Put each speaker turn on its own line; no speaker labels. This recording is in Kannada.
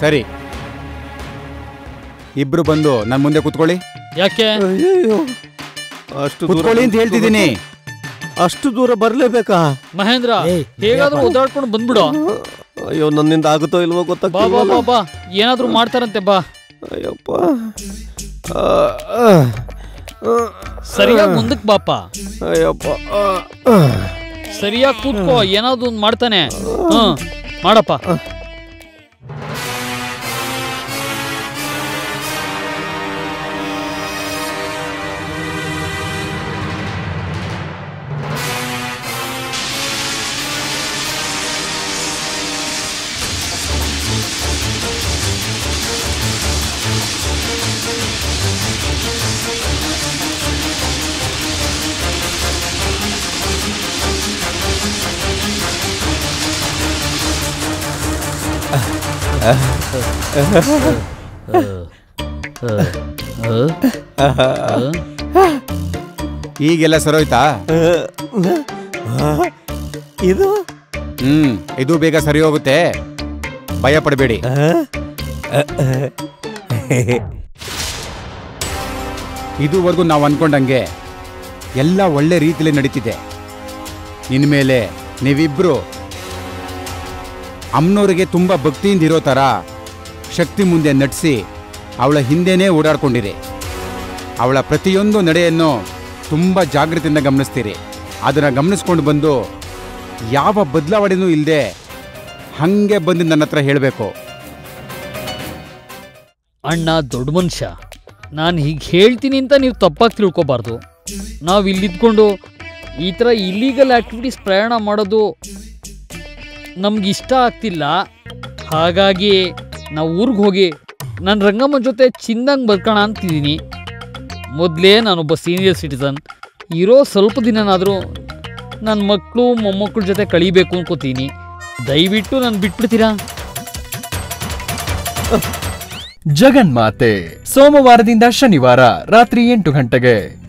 ಸರಿ ಇಬ್ರು ಬಂದು ನನ್ನ ಮುಂದೆ ಕುತ್ಕೊಳ್ಳಿ
ಯಾಕೆ
ಅಯ್ಯಯ್ಯೋ ಅಷ್ಟು ದೂರ
ಕುತ್ಕೊಳ್ಳಿ ಅಂತ ಹೇಳ್ತಿದ್ದೀನಿ
ಅಷ್ಟು ದೂರ ಬರ್ಲೇಬೇಕಾ
ಮಹೇಂದ್ರ
ಏಯ್,
ಹೇಗಾದ್ರೂ ಓದಾಡ್ಕೊಂಡು ಬಂದ್ಬಿಡು
ಅಯ್ಯೋ ನನ್ನಿಂದ ಆಗುತ್ತೋ ಇಲ್ವೋ
ಬಾ ಬಾ ಬಾ
ಗೊತ್ತಾಗ್ತಿಲ್ಲ
ಬಾ ಏನಾದ್ರೂ ಮಾಡ್ತಾರಂತೆ ಬಾ
ಅಯ್ಯಪ್ಪ ಆ, ಆ, ಆ,
ಸರಿಯಾಗಿ ಮುಂದಕ್ ಬಾಪ
ಅಯ್ಯಪ್ಪ ಆ, ಆ.
ಸರಿಯಾಗಿ ಕೂತ್ಕೋ ಏನಾದ್ರು ಒಂದ್ ಮಾಡ್ತಾನೆ ಹ್ಮ್ ಮಾಡಪ್ಪ
ಈಗೆಲ್ಲ ಸರೋಯ್ತಾ
ಇದು
ಹ್ಮ್ ಇದು ಬೇಗ ಸರಿ ಹೋಗುತ್ತೆ ಭಯ ಪಡಬೇಡಿ ಇದುವರೆಗೂ ನಾವು ಅನ್ಕೊಂಡಂಗೆ ಎಲ್ಲ ಒಳ್ಳೆ ರೀತಿಯಲ್ಲಿ ನಡೀತಿದೆ ಇನ್ಮೇಲೆ ನೀವಿಬ್ರು ಅಮ್ಮನವ್ರಿಗೆ ತುಂಬ ಭಕ್ತಿಯಿಂದ ಇರೋ ಥರ ಶಕ್ತಿ ಮುಂದೆ ನಟಿಸಿ ಅವಳ ಹಿಂದೆನೇ ಓಡಾಡ್ಕೊಂಡಿರಿ ಅವಳ ಪ್ರತಿಯೊಂದು ನಡೆಯನ್ನು ತುಂಬ ಜಾಗೃತಿಯಿಂದ ಗಮನಿಸ್ತೀರಿ ಅದನ್ನು ಗಮನಿಸ್ಕೊಂಡು ಬಂದು ಯಾವ ಬದಲಾವಣೆನೂ ಇಲ್ಲದೆ ಹಾಗೆ ಬಂದು ನನ್ನ ಹತ್ರ ಹೇಳಬೇಕು
ಅಣ್ಣ ದೊಡ್ಡ ಮನುಷ್ಯ ನಾನು ಹೀಗೆ ಹೇಳ್ತೀನಿ ಅಂತ ನೀವು ತಪ್ಪಾಗಿ ತಿಳ್ಕೊಬಾರ್ದು ನಾವು ಇಲ್ಲಿದ್ಕೊಂಡು ಈ ಥರ ಇಲ್ಲೀಗಲ್ ಆಕ್ಟಿವಿಟೀಸ್ ಪ್ರಯಾಣ ಮಾಡೋದು ನಮ್ಗೆ ಇಷ್ಟ ಆಗ್ತಿಲ್ಲ ಹಾಗಾಗಿ ನಾವು ಊರಿಗೆ ಹೋಗಿ ನನ್ನ ರಂಗಮ್ಮನ ಜೊತೆ ಚಿಂದಂಗೆ ಬದುಕೋಣ ಅಂತಿದ್ದೀನಿ ಮೊದಲೇ ನಾನೊಬ್ಬ ಸೀನಿಯರ್ ಸಿಟಿಸನ್ ಇರೋ ಸ್ವಲ್ಪ ದಿನನಾದರೂ ನನ್ನ ಮಕ್ಕಳು ಮೊಮ್ಮಕ್ಕಳ ಜೊತೆ ಕಳೀಬೇಕು ಅನ್ಕೋತೀನಿ ದಯವಿಟ್ಟು ನಾನು ಬಿಟ್ಬಿಡ್ತೀರಾ
ಜಗನ್ಮಾತೆ ಸೋಮವಾರದಿಂದ ಶನಿವಾರ ರಾತ್ರಿ ಎಂಟು ಗಂಟೆಗೆ